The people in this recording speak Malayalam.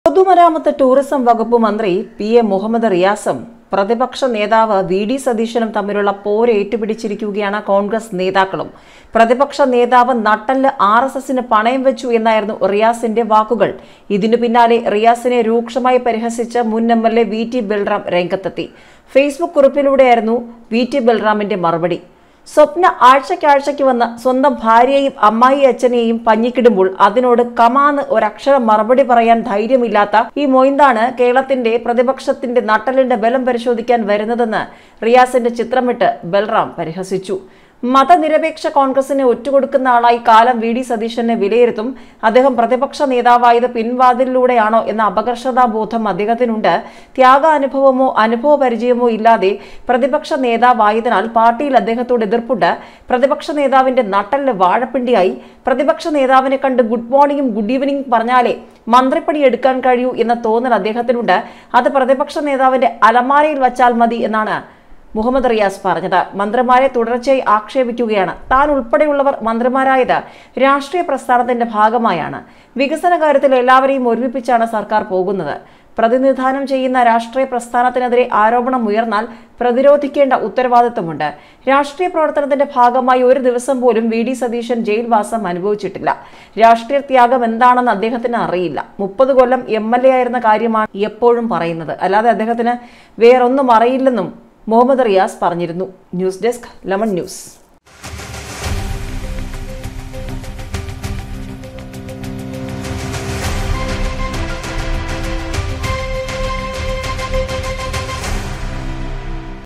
പൊതുമരാമത്ത് ടൂറിസം വകുപ്പ് മന്ത്രി പി എ മുഹമ്മദ് റിയാസും പ്രതിപക്ഷ നേതാവ് വി ഡി സതീശനും തമ്മിലുള്ള പോര് ഏറ്റുപിടിച്ചിരിക്കുകയാണ് കോൺഗ്രസ് നേതാക്കളും പ്രതിപക്ഷ നേതാവ് നട്ടല് ആർ എസ് എസിന് പണയം വെച്ചു എന്നായിരുന്നു റിയാസിന്റെ വാക്കുകൾ ഇതിനു പിന്നാലെ റിയാസിനെ രൂക്ഷമായി പരിഹസിച്ച് മുൻ M L A V T Balram രംഗത്തെത്തി ഫേസ്ബുക്ക് കുറിപ്പിലൂടെയായിരുന്നു വി ടി ബൽറാമിന്റെ മറുപടി സ്വപ്ന ആഴ്ചയ്ക്കാഴ്ചയ്ക്ക് വന്ന് സ്വന്തം ഭാര്യയെയും അമ്മായി അച്ഛനെയും പഞ്ഞിക്കിടുമ്പോൾ അതിനോട് കമാന്ന് ഒരക്ഷരം മറുപടി പറയാൻ ധൈര്യമില്ലാത്ത ഈ മൊയ്ന്താണ് കേരളത്തിന്റെ പ്രതിപക്ഷത്തിന്റെ നട്ടലിന്റെ ബലം പരിശോധിക്കാൻ വരുന്നതെന്ന് റിയാസിന്റെ ചിത്രമിട്ട് ബൽറാം പരിഹസിച്ചു മതനിരപേക്ഷ കോൺഗ്രസിനെ ഒറ്റുകൊടുക്കുന്ന ആളായി കാലം വി ഡി സതീശനെ വിലയിരുത്തും അദ്ദേഹം പ്രതിപക്ഷ നേതാവായത് പിൻവാതിലിലൂടെയാണോ എന്ന അപകർഷതാബോധം അദ്ദേഹത്തിനുണ്ട് ത്യാഗാനുഭവമോ അനുഭവ പരിചയമോ ഇല്ലാതെ പ്രതിപക്ഷ നേതാവായതിനാൽ പാർട്ടിയിൽ അദ്ദേഹത്തോട് എതിർപ്പുണ്ട് പ്രതിപക്ഷ നേതാവിന്റെ നട്ടലിന് വാഴപ്പിണ്ടിയായി പ്രതിപക്ഷ നേതാവിനെ കണ്ട് ഗുഡ് മോർണിംഗും ഗുഡ് ഈവനിംഗ് പറഞ്ഞാലേ മന്ത്രിപ്പണി എടുക്കാൻ കഴിയൂ എന്ന തോന്നൽ അദ്ദേഹത്തിനുണ്ട് അത് പ്രതിപക്ഷ നേതാവിന്റെ അലമാരയിൽ വച്ചാൽ മതി എന്നാണ് മുഹമ്മദ് റിയാസ് പറഞ്ഞത് മന്ത്രിമാരെ തുടർച്ചയായി ആക്ഷേപിക്കുകയാണ് താൻ ഉൾപ്പെടെയുള്ളവർ മന്ത്രിമാരായത് രാഷ്ട്രീയ പ്രസ്ഥാനത്തിന്റെ ഭാഗമായാണ് വികസന കാര്യത്തിൽ എല്ലാവരെയും ഒരുമിപ്പിച്ചാണ് സർക്കാർ പോകുന്നത് പ്രതിനിധാനം ചെയ്യുന്ന രാഷ്ട്രീയ പ്രസ്ഥാനത്തിനെതിരെ ആരോപണം ഉയർന്നാൽ പ്രതിരോധിക്കേണ്ട ഉത്തരവാദിത്തമുണ്ട് രാഷ്ട്രീയ പ്രവർത്തനത്തിന്റെ ഭാഗമായി ഒരു ദിവസം പോലും വി ഡി സതീശൻ ജയിൽവാസം അനുഭവിച്ചിട്ടില്ല രാഷ്ട്രീയ ത്യാഗം എന്താണെന്ന് അദ്ദേഹത്തിന് അറിയില്ല മുപ്പത് കൊല്ലം എം എൽ എ ആയിരുന്ന കാര്യമാണ് എപ്പോഴും പറയുന്നത് അല്ലാതെ അദ്ദേഹത്തിന് വേറൊന്നും അറിയില്ലെന്നും മുഹമ്മദ് റിയാസ് പറഞ്ഞിരുന്നു ന്യൂസ് ഡെസ്ക് ലെമൺ ന്യൂസ്